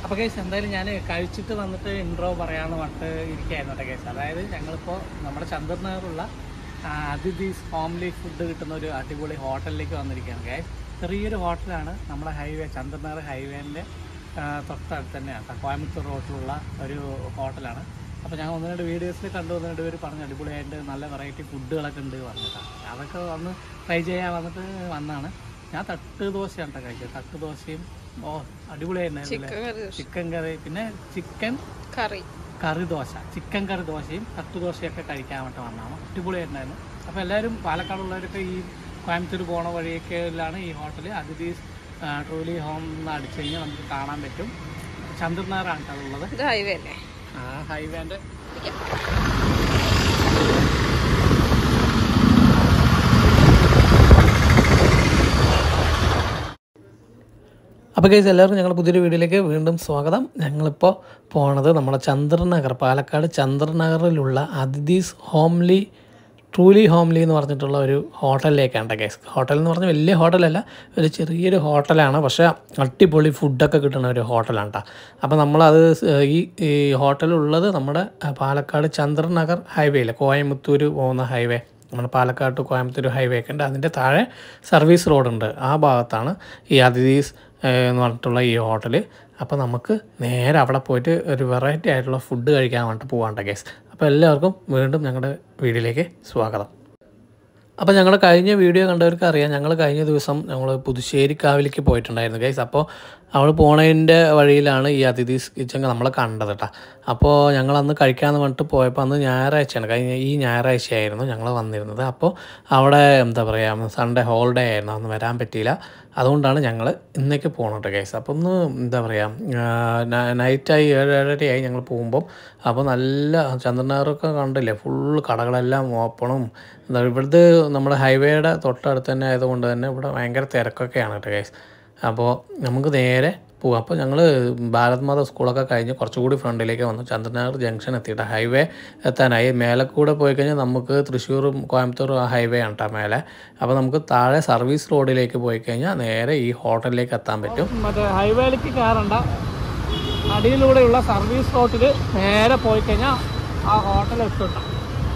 അപ്പോൾ കേസ് എന്തായാലും ഞാൻ കഴിച്ചിട്ട് വന്നിട്ട് ഇൻട്രോ പറയാമെന്ന് പറഞ്ഞിട്ട് ഇരിക്കുകയായിരുന്നു കേട്ടോ കേസ് അതായത് ഞങ്ങളിപ്പോൾ നമ്മുടെ ചന്ദ്രനഗറുള്ള അതിഥീസ് ഹോംലി ഫുഡ് കിട്ടുന്ന ഒരു അടിപൊളി ഹോട്ടലിലേക്ക് വന്നിരിക്കുകയാണ് കേസ് ചെറിയൊരു ഹോട്ടലാണ് നമ്മുടെ ഹൈവേ ചന്ദ്രനഗർ ഹൈവേൻ്റെ തൊട്ടടുത്ത് തന്നെയാണ് കേട്ടോ കോയമ്പത്തൂർ റോഡിലുള്ള ഒരു ഹോട്ടലാണ് അപ്പോൾ ഞാൻ ഒന്ന് രണ്ട് വീഡിയോസിൽ കണ്ടു ഒന്ന് രണ്ട് പേര് പറഞ്ഞു അടിപൊളിയായിട്ട് നല്ല വെറൈറ്റി ഫുഡുകളൊക്കെ ഉണ്ട് പറഞ്ഞിട്ടാണ് അതൊക്കെ വന്ന് ട്രൈ ചെയ്യാൻ വന്നിട്ട് വന്നാണ് ഞാൻ തട്ട് ദോശയാണ് കേട്ടോ കഴിച്ചത് തട്ട് ദോശയും ഓ അടിപൊളിയായിരുന്നു ചിക്കൻ കറി പിന്നെ chicken curry curry dosa chicken curry ദോശയും തട്ട് ദോശയൊക്കെ കഴിക്കാൻ വേണ്ടി വന്നതാണ് അടിപൊളിയായിട്ടുണ്ടായിരുന്നു അപ്പോൾ എല്ലാവരും പാലക്കാടുള്ളവരൊക്കെ ഈ കോയമ്പത്തൂർ പോണ വഴിയൊക്കെയിലാണ് ഈ ഹോട്ടൽ അതിഥീസ് ട്രൂലി ഹോം എന്ന് അടിച്ചു കഴിഞ്ഞാൽ നമുക്ക് കാണാൻ പറ്റും ചന്ദ്രനാറാണ് കേട്ടോ അതുള്ളത് ഇത് ഹൈവേ അല്ലേ ആ ഹൈവേൻ്റെ അപ്പോൾ കേസ് എല്ലാവർക്കും ഞങ്ങൾ പുതിയൊരു വീഡിയോയിലേക്ക് വീണ്ടും സ്വാഗതം ഞങ്ങളിപ്പോൾ പോണത് നമ്മുടെ ചന്ദ്രനഗർ പാലക്കാട് ചന്ദ്രനഗറിലുള്ള അതിഥീസ് ഹോംലി ട്രൂലി ഹോംലി എന്ന് പറഞ്ഞിട്ടുള്ള ഒരു ഹോട്ടലിലേക്കാണ് കേസ് ഹോട്ടൽ എന്ന് പറഞ്ഞാൽ വലിയ ഹോട്ടലല്ല ഒരു ചെറിയൊരു ഹോട്ടലാണ് പക്ഷേ അടിപൊളി ഫുഡൊക്കെ കിട്ടുന്ന ഒരു ഹോട്ടലാണ് കേട്ടോ അപ്പോൾ നമ്മളത് സ് ഈ ഈ ഹോട്ടലുള്ളത് നമ്മുടെ പാലക്കാട് ചന്ദ്രനഗർ ഹൈവേയിൽ കോയമ്പത്തൂർ പോകുന്ന ഹൈവേ നമ്മുടെ പാലക്കാട് ടു കോയമ്പത്തൂർ ഹൈവേ ഒക്കെ ഉണ്ട് അതിൻ്റെ താഴെ സർവീസ് റോഡുണ്ട് ആ ഭാഗത്താണ് ഈ അതിഥീസ് ഏഹ്, എന്ന് പറഞ്ഞിട്ടുള്ള ഈ ഹോട്ടൽ അപ്പോൾ നമുക്ക് നേരെ അവിടെ പോയിട്ട് ഒരു വെറൈറ്റി ആയിട്ടുള്ള ഫുഡ് കഴിക്കാൻ വേണ്ടിയിട്ട് പോകാണ്ട കേസ് അപ്പോൾ എല്ലാവർക്കും വീണ്ടും ഞങ്ങളുടെ വീഡിയോയിലേക്ക് സ്വാഗതം അപ്പോൾ ഞങ്ങൾ കഴിഞ്ഞ വീഡിയോ കണ്ടവർക്ക് അറിയാം ഞങ്ങൾ കഴിഞ്ഞ ദിവസം ഞങ്ങൾ പുതുശ്ശേരി കാവിലേക്ക് പോയിട്ടുണ്ടായിരുന്നു ഗൈസ് അപ്പോൾ അവൾ പോണതിൻ്റെ വഴിയിലാണ് ഈ അതിഥീസ് കിച്ചൺ നമ്മളെ കണ്ടത് കേട്ടോ അപ്പോൾ ഞങ്ങൾ അന്ന് കഴിക്കാമെന്ന് പറഞ്ഞിട്ട് പോയപ്പോൾ അന്ന് ഞായറാഴ്ചയാണ് കഴിഞ്ഞ ഈ ഞായറാഴ്ചയായിരുന്നു ഞങ്ങൾ വന്നിരുന്നത് അപ്പോൾ അവിടെ എന്താ പറയുക സൺഡേ ഹോളിഡേ ആയിരുന്നു അന്ന് വരാൻ പറ്റിയില്ല അതുകൊണ്ടാണ് ഞങ്ങൾ ഇന്നേക്ക് പോകണം ഗൈസ് അപ്പോൾ ഒന്ന് എന്താ പറയുക നൈറ്റായി ഏഴ് ഏഴരയായി ഞങ്ങൾ പോകുമ്പോൾ അപ്പോൾ നല്ല ചന്ദ്രനാറൊക്കെ കണ്ടില്ലേ ഫുള്ള് കടകളെല്ലാം ഓപ്പണും എന്താ ഇവിടുത്തെ നമ്മുടെ ഹൈവേയുടെ തൊട്ടടുത്ത് തന്നെ ആയതുകൊണ്ട് തന്നെ ഇവിടെ ഭയങ്കര തിരക്കൊക്കെയാണ് കേട്ടോ ഗൈസ് അപ്പോൾ നമുക്ക് നേരെ പോവാം അപ്പോൾ ഞങ്ങൾ ഭാരത് മാത സ്കൂളൊക്കെ കഴിഞ്ഞ് കുറച്ചുകൂടി ഫ്രണ്ടിലേക്ക് വന്നു ചന്ദ്രനഗർ ജംഗ്ഷൻ എത്തിയിട്ട് ഹൈവേ എത്താനായി മേലെ കൂടെ പോയി കഴിഞ്ഞാൽ നമുക്ക് തൃശ്ശൂറും കോയമ്പത്തൂറും ആ ഹൈവേ ആണ് കേട്ടോ മേലെ അപ്പോൾ നമുക്ക് താഴെ സർവീസ് റോഡിലേക്ക് പോയി കഴിഞ്ഞാൽ നേരെ ഈ ഹോട്ടലിലേക്ക് എത്താൻ പറ്റും മറ്റേ ഹൈവേയിലേക്ക് കയറണ്ട അടിയിലൂടെയുള്ള സർവീസ് റോഡിൽ നേരെ പോയി കഴിഞ്ഞാൽ ആ ഹോട്ടൽ എത്തുണ്ടാവും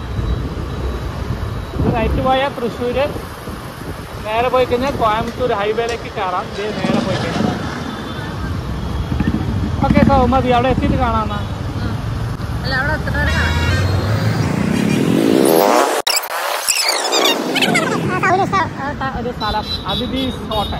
റൈറ്റ് പോയാൽ തൃശ്ശൂർ നേരെ പോയി കഴിഞ്ഞാൽ കോയമ്പത്തൂർ ഹൈവേയിലേക്ക് കയറാം ഇത് നേരെ പോയി കഴിഞ്ഞാൽ ഓക്കെ സോ മതി അവിടെ എത്തിയിട്ട് കാണാമെന്നാ അല്ല അവിടെ എത്ര വരെ കാണാം ഒരു സ്ഥലം അതിഥീസ് ഹോട്ടൽ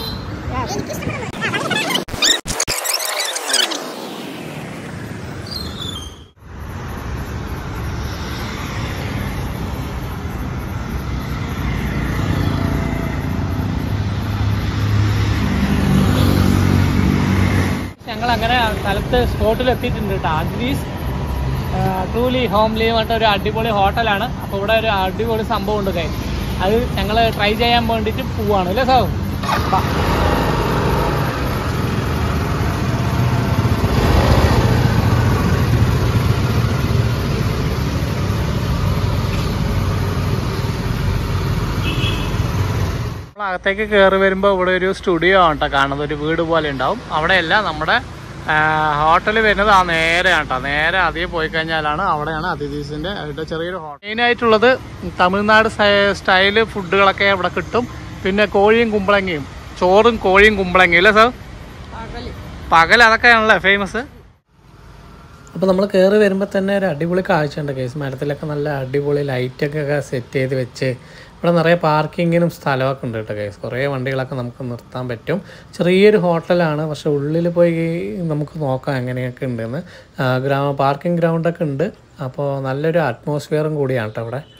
ഞങ്ങൾ അങ്ങനെ സ്ഥലത്ത് സ്പോട്ടിൽ എത്തിയിട്ടുണ്ട് കേട്ടോ അതിഥീസ് ട്രൂലി ഹോംലി പറഞ്ഞിട്ട് ഒരു അടിപൊളി ഹോട്ടലാണ് അപ്പോൾ ഇവിടെ ഒരു അടിപൊളി സംഭവം ഉണ്ട് കൈ അത് ഞങ്ങൾ ട്രൈ ചെയ്യാൻ വേണ്ടിയിട്ട് പോവാണ് അല്ലേ സാർ അകത്തേക്ക് കയറി വരുമ്പോൾ ഇവിടെ ഒരു സ്റ്റുഡിയോ ആണ് കേട്ടോ കാണുന്നത് ഒരു വീട് പോലെ ഉണ്ടാവും അവിടെയല്ല നമ്മുടെ ഹോട്ടൽ വരുന്നത് ആ നേരെയാണ് കേട്ടോ നേരെ അതേ പോയി കഴിഞ്ഞാലാണ് അവിടെയാണ് അതിഥീസിന്റെ അവിടെ ചെറിയൊരു ഹോട്ടൽ മെയിൻ ആയിട്ടുള്ളത് തമിഴ്നാട് സ്റ്റൈല് ഫുഡുകളൊക്കെ ഇവിടെ കിട്ടും പിന്നെ കോഴിയും കുമ്പളങ്ങയും ചോറും കോഴിയും കുമ്പളങ്ങയും അല്ലേ സാർ പകല് പകൽ അതൊക്കെയാണല്ലേ ഫേമസ് അപ്പോൾ നമ്മൾ കയറി വരുമ്പോൾ തന്നെ ഒരു അടിപൊളി കാഴ്ച ഉണ്ട് കേസ് മരത്തിലൊക്കെ നല്ല അടിപൊളി ലൈറ്റൊക്കെ സെറ്റ് ചെയ്ത് വെച്ച് ഇവിടെ നിറയെ പാർക്കിങ്ങിനും സ്ഥലമൊക്കെ ഉണ്ട് കേട്ടോ കേസ് കുറേ വണ്ടികളൊക്കെ നമുക്ക് നിർത്താൻ പറ്റും ചെറിയൊരു ഹോട്ടലാണ് പക്ഷെ ഉള്ളിൽ പോയി നമുക്ക് നോക്കാം എങ്ങനെയൊക്കെ ഉണ്ടെന്ന് ആ, ഗ്രാമ പാർക്കിംഗ് ഗ്രൗണ്ടൊക്കെ ഉണ്ട് അപ്പോൾ നല്ലൊരു അറ്റ്മോസ്ഫിയറും കൂടിയാണ് കേട്ടോ ഇവിടെ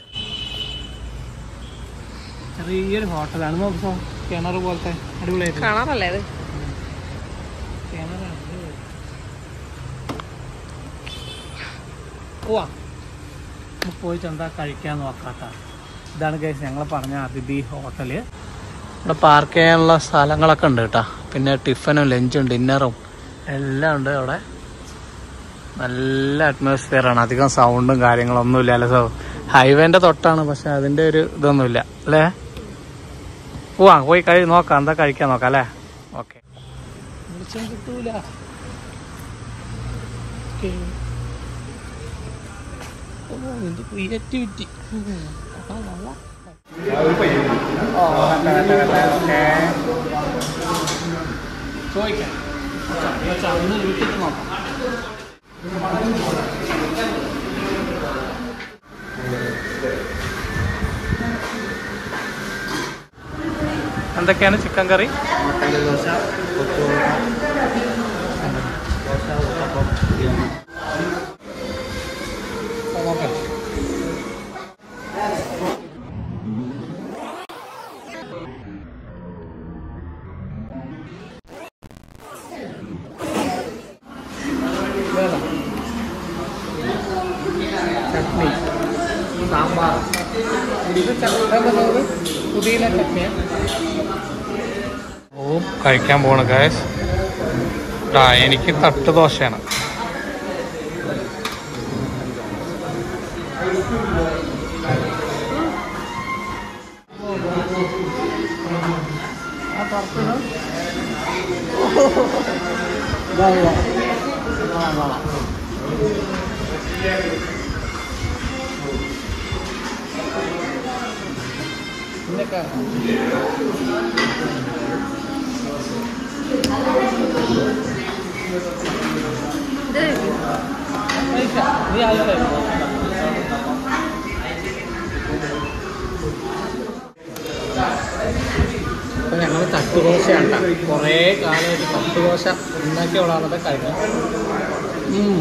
ചെറിയൊരു ഹോട്ടലാണ് നോക്കോ കിണർ പോലത്തെ അടിപൊളിയായിട്ട് കാണാറല്ലേ ഇത് പോവാ നമുക്ക് പോയിട്ട് എന്താ കഴിക്കാൻ നോക്കാത്ത ഇതാണ് കേസ് ഞങ്ങൾ പറഞ്ഞ അതിഥി ഹോട്ടല് ഇവിടെ പാർക്ക് ചെയ്യാനുള്ള സ്ഥലങ്ങളൊക്കെ ഉണ്ട് കേട്ടോ പിന്നെ ടിഫനും ലഞ്ചും ഡിന്നറും എല്ലാം ഉണ്ട് അവിടെ നല്ല atmosphere ആണ് അധികം സൗണ്ടും കാര്യങ്ങളൊന്നും ഇല്ല അല്ലെ സോ ഹൈവേന്റെ തൊട്ടാണ് പക്ഷെ അതിന്റെ ഒരു ഇതൊന്നുമില്ല അല്ലേ പോവാ പോയി കഴി നോക്കാം എന്താ കഴിക്കാൻ നോക്കാം അല്ലേ ഓക്കെ വെളിച്ചം കിട്ടൂല ഓക്കെ ഓ ഇത് ക്രിയേറ്റിവിറ്റി ചോദിക്കാം അന്ന് വീട്ടിൽ നോക്കാം എന്തൊക്കെയാണ് ചിക്കൻ കറി ദോശ കൊത്തു ദോശ ഊത്തപ്പം ബിരിയാണി നോക്കാം ചട്നി സാമ്പാർ ഇത് ചട്നി പുതിന ചട്നി ഓ കഴിക്കാൻ പോണ ഗായസ് ആ എനിക്ക് തട്ട് ദോശയാണ് നീ ആയില്ലേ അപ്പം ഞങ്ങൾ തട്ടുദോശയാണ് ട്ടോ. കുറേ കാലമായിട്ട് തട്ടുദോശ ഉണ്ടാക്കിയവളാണത് കഴിഞ്ഞത് ഉം.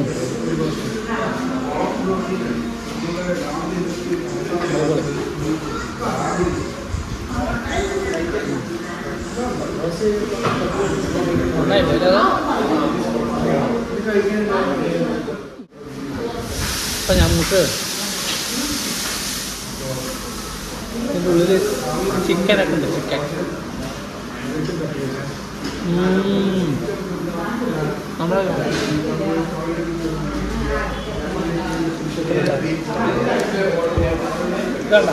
അടിപൊളി. നന്നായില്ലേ ഇത്? അപ്പം നമുക്ക് ഇതിൻ്റെ ഉള്ളിൽ ചിക്കനൊക്കെ ഉണ്ട് ചിക്കൻ ഉം. നമ്മുടെ ഇതണ്ട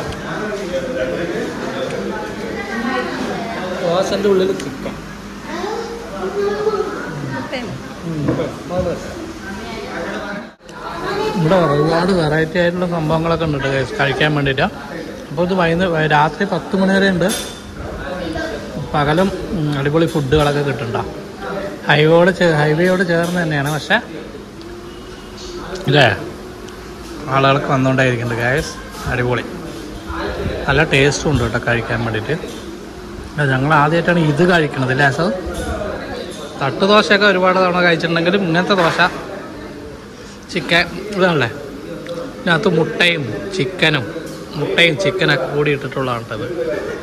ദോശൻ്റെ ഉള്ളിൽ ചിക്കൻ ഇവിടെ ഒരുപാട് വെറൈറ്റി ആയിട്ടുള്ള സംഭവങ്ങളൊക്കെ ഉണ്ട് കേട്ടോ guys, കഴിക്കാൻ വേണ്ടിയിട്ട് അപ്പോൾ ഇത് വൈകുന്നേരം രാത്രി പത്ത് മണി വരെ ഉണ്ട് പകലും ഉം, അടിപൊളി ഫുഡുകളൊക്കെ കിട്ടുന്നുണ്ടോ ഹൈവേയോട് ചേ ഹൈവേയോട് ചേർന്ന് തന്നെയാണ് പക്ഷേ ഇല്ലേ ആളുകൾക്ക് വന്നുകൊണ്ടേയിരിക്കുന്നുണ്ട് ഗായസ് അടിപൊളി നല്ല ടേസ്റ്റും ഉണ്ട് കേട്ടോ കഴിക്കാൻ വേണ്ടിയിട്ട് അത് ഞങ്ങൾ ആദ്യമായിട്ടാണ് ഇത് കഴിക്കണത് അല്ലേ സോ തട്ട് ദോശയൊക്കെ ഒരുപാട് തവണ കഴിച്ചിട്ടുണ്ടെങ്കിലും ഇങ്ങനത്തെ ദോശ ചിക്കൻ ഇതാണല്ലേ ഇതിനകത്ത് മുട്ടയും ചിക്കനും മുട്ടയും ചിക്കനൊക്കെ കൂടി ഇട്ടിട്ടുള്ളതാണ് കേട്ടോ ഇത്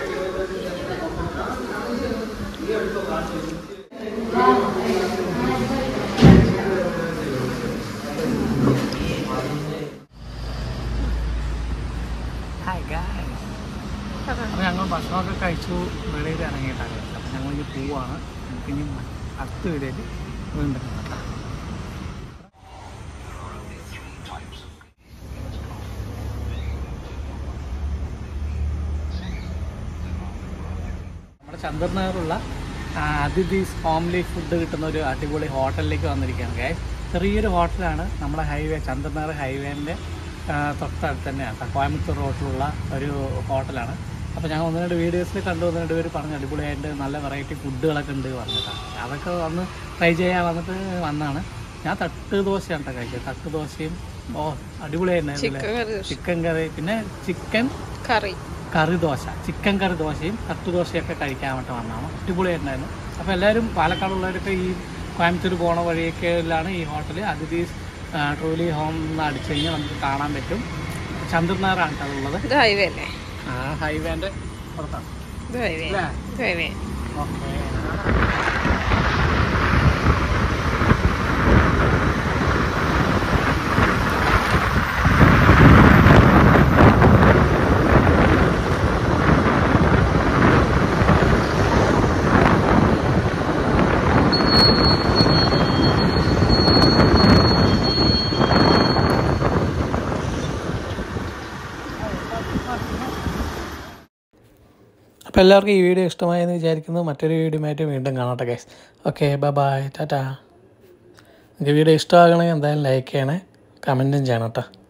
അപ്പോൾ ഞങ്ങൾ ഭക്ഷണമൊക്കെ കഴിച്ചു വെളിയിൽ ഇറങ്ങിയിട്ടാണ് അപ്പോൾ ഞങ്ങൾ ഇനി പോവാണ് നമുക്ക് ഇനി അടുത്ത വീഡിയോയിൽ വീണ്ടും കാണാം നമ്മുടെ ചന്ദ്രനഗറുള്ള അതിഥീസ് ഹോംലി ഫുഡ് കിട്ടുന്ന ഒരു അടിപൊളി ഹോട്ടലിലേക്ക് വന്നിരിക്കുകയാണ് ഗൈസ് ചെറിയൊരു ഹോട്ടലാണ് നമ്മുടെ ഹൈവേ ചന്ദ്രനഗർ ഹൈവേൻ്റെ തൊട്ടടുത്ത് തന്നെയാണ് ട്ടോ. കോയമ്പത്തൂർ റോഡിലുള്ള ഒരു ഹോട്ടലാണ് അപ്പോൾ ഞാൻ ഒന്ന് രണ്ട് വീഡിയോസിൽ കണ്ടു ഒന്ന് രണ്ട് പേര് പറഞ്ഞു അടിപൊളിയായിട്ട് നല്ല വെറൈറ്റി ഫുഡുകളൊക്കെ ഉണ്ട് പറഞ്ഞിട്ടാണ് അതൊക്കെ വന്ന് ട്രൈ ചെയ്യാൻ വന്നിട്ട് വന്നാണ് ഞാൻ തട്ട് ദോശയാണ് കേട്ടോ കഴിച്ചത് തട്ട് ദോശയും ഓ അടിപൊളിയായിരുന്നു ചിക്കൻ കറി പിന്നെ chicken curry curry dosa chicken curry ദോശയും തട്ടു ദോശയൊക്കെ കഴിക്കാൻ വേണ്ടി വന്നതാണ് അടിപൊളിയായിട്ടുണ്ടായിരുന്നു അപ്പോൾ എല്ലാവരും പാലക്കാടുള്ളവരൊക്കെ ഈ കോയമ്പത്തൂർ പോണ വഴിയൊക്കെയിലാണ് ഈ ഹോട്ടൽ അതിഥി ട്രൂലി ഹോം എന്ന് അടിച്ചു കഴിഞ്ഞാൽ നമുക്ക് കാണാൻ പറ്റും ചന്ദ്രനാറാണ് കേട്ടോ അതുള്ളത് ഇത് ഹൈവേ അല്ലേ ആ ഹൈവേൻ്റെ പുറത്താണ് ഇത് ഹൈവേ അല്ലേ ഇത് ഹൈവേ ഓക്കെ അപ്പോൾ എല്ലാവർക്കും ഈ വീഡിയോ ഇഷ്ടമായെന്ന് വിചാരിക്കുന്നു മറ്റൊരു വീഡിയോ ആയിട്ട് വീണ്ടും കാണട്ടെ ഗൈസ് ഓക്കെ ബൈ ബൈ ടാറ്റാ നിങ്ങൾക്ക് വീഡിയോ ഇഷ്ടമാകണമെങ്കിൽ എന്തായാലും ലൈക്ക് ചെയ്യണേ കമൻറ്റും ചെയ്യണം കേട്ടോ